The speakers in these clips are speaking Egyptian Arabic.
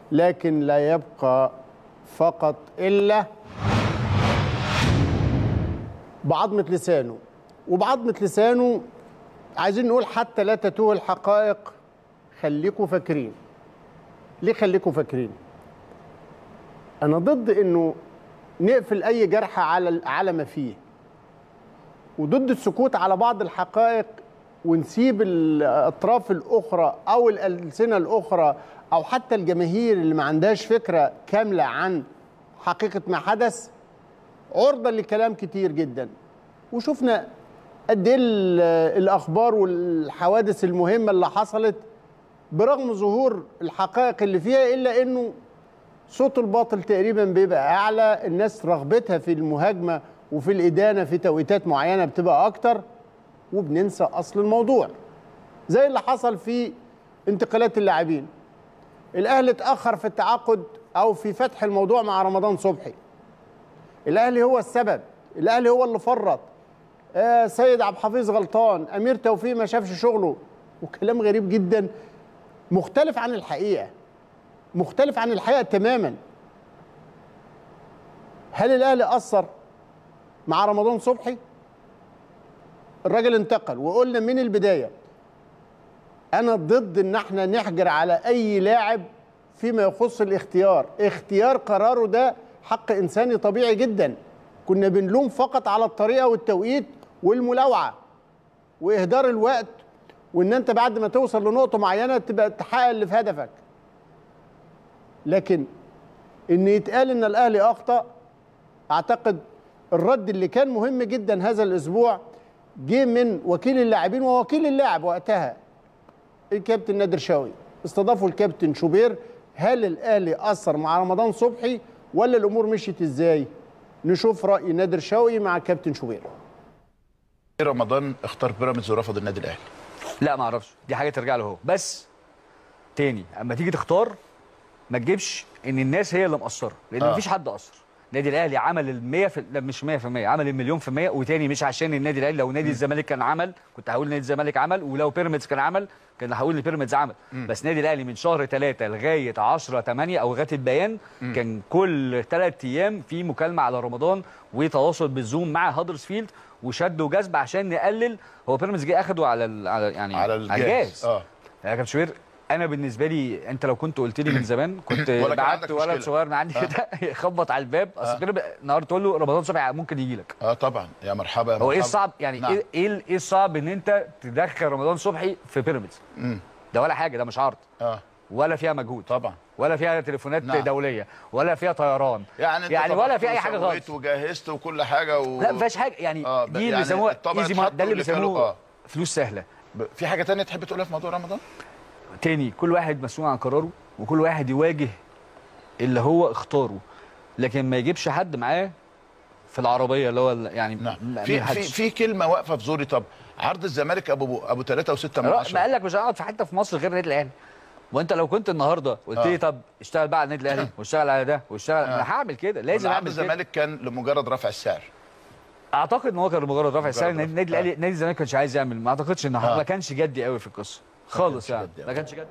لكن لا يبقى فقط الا بعظمه لسانه وبعظمه لسانه عايزين نقول حتى لا تتوه الحقائق خليكم فاكرين ليه خليكم فاكرين انا ضد انه نقفل اي جرح على على ما فيه وضد السكوت على بعض الحقائق ونسيب الاطراف الاخرى او الالسنه الاخرى او حتى الجماهير اللي ما عندهاش فكره كامله عن حقيقه ما حدث عرضه لكلام كتير جدا وشفنا قد ايه ال- الاخبار والحوادث المهمه اللي حصلت برغم ظهور الحقائق اللي فيها الا انه صوت الباطل تقريبا بيبقى اعلى الناس رغبتها في المهاجمه وفي الادانه في توقيتات معينه بتبقى اكتر وبننسى اصل الموضوع زي اللي حصل في انتقالات اللاعبين الاهلي اتاخر في التعاقد او في فتح الموضوع مع رمضان صبحي الاهلي هو السبب الاهلي هو اللي فرط آه سيد عبد الحفيظ غلطان امير توفيق ما شافش شغله وكلام غريب جدا مختلف عن الحقيقه مختلف عن الحقيقه تماما هل الاهلي اثر مع رمضان صبحي الراجل انتقل وقلنا من البدايه انا ضد ان احنا نحجر على اي لاعب فيما يخص الاختيار اختيار قراره ده حق انساني طبيعي جدا كنا بنلوم فقط على الطريقه والتوقيت والملاوعه واهدار الوقت وان انت بعد ما توصل لنقطه معينه تبقى تحقق اللي في هدفك لكن ان يتقال ان الاهلي اخطا اعتقد الرد اللي كان مهم جدا هذا الاسبوع جه من وكيل اللاعبين ووكيل اللاعب وقتها الكابتن نادر شاوي استضافوا الكابتن شوبير هل الاهلي اثر مع رمضان صبحي ولا الامور مشيت ازاي نشوف راي نادر شاوي مع كابتن شوبير رمضان اختار بيراميدز ورفض النادي الاهلي لا ما اعرفش دي حاجه ترجع له هو بس تاني اما تيجي تختار ما تجيبش ان الناس هي اللي مقصره لان آه. مفيش حد قصر النادي الاهلي عمل ال 100 في... لا مش 100% عمل المليون في المية وتاني مش عشان النادي الاهلي لو نادي الزمالك كان عمل كنت هقول نادي الزمالك عمل ولو بيراميدز كان عمل كان هقول ان بيراميدز عمل بس نادي الاهلي من شهر 3 لغايه 10 8 او لغايه البيان كان كل ثلاث ايام في مكالمه على رمضان وتواصل بالزوم مع هادرسفيلد وشد وجذب عشان نقلل هو بيراميدز جه اخده على ال... على يعني على الجهاز اه يا كابتن شوبير انا بالنسبه لي انت لو كنت قلت لي من زمان كنت ولا كان بعت عندك ولد مشكلة. صغير من عندي آه. كده يخبط على الباب اصل كده بقى- النهارده تقول له رمضان صبحي ممكن يجي لك اه طبعا يا مرحبا يا هو ايه مرحبا. الصعب يعني نعم. ايه ايه ال- ايه الصعب ان انت تدخل رمضان صبحي في بيراميدز مم. ده ولا حاجه ده مش عرض اه ولا فيها مجهود طبعا ولا فيها تليفونات نعم. دوليه ولا فيها طيران يعني انت يعني ولا طبخت في اي حاجه وسويت خالص وجهزت وكل حاجه و... لا ما فيهاش حاجه يعني آه، دي ب- اللي يعني بيسموها الطبق easy اتحط money. ده اللي واللي كانوا- بيسموه آه. فلوس سهله ب- في حاجه تانية تحب تقولها في موضوع رمضان تاني كل واحد مسؤول عن قراره وكل واحد يواجه اللي هو اختاره لكن ما يجيبش حد معاه في العربيه اللي هو ال- يعني نعم ما- في ما في حدش. في كلمه واقفه في زوري طب عرض الزمالك ابو ابو 3 و6 من ما 10 قال لك مش هقعد في حته في مصر غير النادي الاهلي وانت لو كنت النهارده قلت آه. لي طب اشتغل بقى على النادي الاهلي واشتغل على ده واشتغل انا هعمل كده لازم عرض اعمل كده الزمالك كان لمجرد رفع السعر اعتقد ان هو كان مجرد رفع السعر مجرد النادي النادي رفع. الاهلي نادي الزمالك ما كانش عايز يعمل ما اعتقدش ان آه. ما كانش جدي قوي في القصه خالص كانش يعني جدي ما أوي. كانش جدي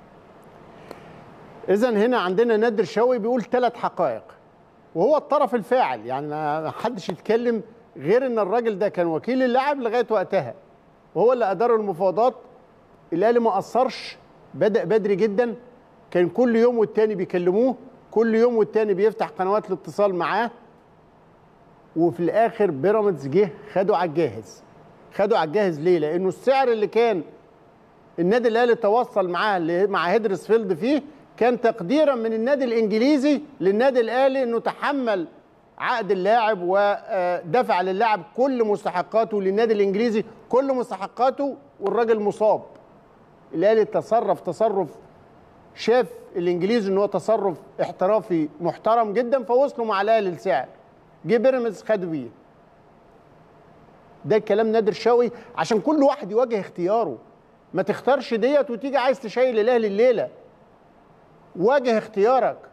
اذا هنا عندنا نادر شوقي بيقول ثلاث حقائق وهو الطرف الفاعل يعني ما حدش يتكلم غير ان الراجل ده كان وكيل اللاعب لغايه وقتها وهو اللي ادار المفاوضات الاهلي ما قصرش بدا بدري جدا كان كل يوم والتاني بيكلموه كل يوم والتاني بيفتح قنوات الاتصال معاه وفي الاخر بيراميدز جه خده على الجاهز خده على الجاهز ليه لانه السعر اللي كان النادي الاهلي تواصل معاه اللي- مع هيدرسفيلد فيه كان تقديرا من النادي الانجليزي للنادي الاهلي انه تحمل عقد اللاعب ودفع للاعب كل مستحقاته للنادي الانجليزي كل مستحقاته والراجل مصاب الاهلي تصرف تصرف شاف الانجليزي ان هو تصرف احترافي محترم جدا فوصلوا مع الاهلي السعر جه بيراميدز خد بيه ده الكلام نادر شوقي عشان كل واحد يواجه اختياره ما تختارش ديت وتيجي عايز تشيل الاهلي الليله واجه اختيارك